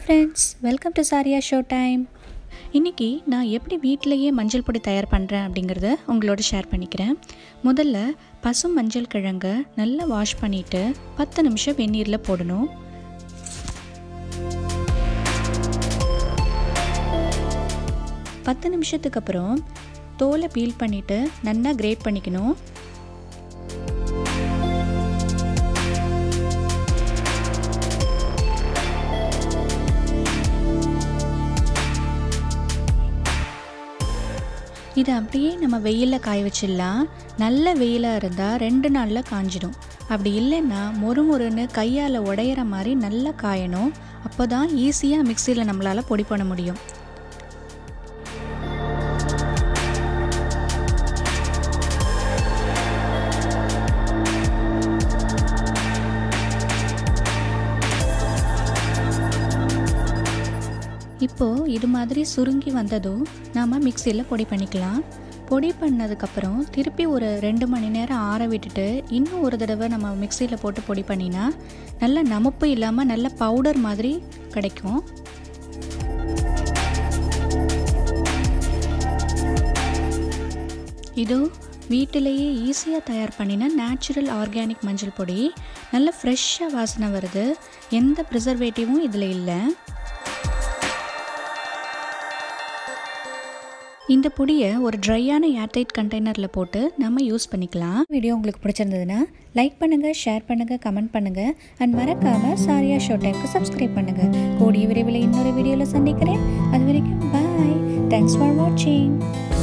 friends welcome to சாரியா show time இன்றைக்கி நான் எப்படி வீட்டிலையே மஞ்சள் பொடி தயார் பண்ணுறேன் அப்படிங்கிறத உங்களோட ஷேர் பண்ணிக்கிறேன் முதல்ல பசும் மஞ்சள் கிழங்கை நல்லா வாஷ் பண்ணிவிட்டு பத்து நிமிஷம் வெந்நீரில் போடணும் பத்து நிமிஷத்துக்கு அப்புறம் தோலை பீல் பண்ணிவிட்டு நல்லா கிரேட் பண்ணிக்கணும் இதை அப்படியே நம்ம வெயிலில் காய வச்சிடலாம் நல்ல வெயிலாக இருந்தால் ரெண்டு நாளில் காஞ்சிடும் அப்படி இல்லைன்னா மொறு மொறுன்னு கையால் உடையிற மாதிரி நல்லா காயணும் அப்போ தான் ஈஸியாக மிக்சியில் நம்மளால் பொடி பண்ண முடியும் இப்போது இது மாதிரி சுருங்கி வந்ததும் நாம் மிக்சியில் பொடி பண்ணிக்கலாம் பொடி பண்ணதுக்கப்புறம் திருப்பி ஒரு ரெண்டு மணி நேரம் ஆற விட்டுட்டு இன்னும் ஒரு தடவை நம்ம மிக்சியில் போட்டு பொடி பண்ணினா நல்ல நமுப்பு இல்லாமல் நல்ல பவுடர் மாதிரி கிடைக்கும் இதோ வீட்டிலேயே ஈஸியாக தயார் பண்ணின நேச்சுரல் ஆர்கானிக் மஞ்சள் பொடி நல்ல ஃப்ரெஷ்ஷாக வாசனை வருது எந்த ப்ரிசர்வேட்டிவும் இதில் இல்லை இந்த பொடியை ஒரு ட்ரையான ஏர்டைட் கண்டெய்னரில் போட்டு நம்ம யூஸ் பண்ணிக்கலாம் வீடியோ உங்களுக்கு பிடிச்சிருந்ததுன்னா லைக் பண்ணுங்கள் ஷேர் பண்ணுங்கள் கமெண்ட் பண்ணுங்கள் அண்ட் மறக்காமல் சாரியா ஷோ டைமுக்கு சப்ஸ்கிரைப் பண்ணுங்கள் கூடிய விரைவில் இன்னொரு வீடியோவில் சந்திக்கிறேன் அது வரைக்கும் பாய் தேங்க்ஸ் ஃபார் வாட்சிங்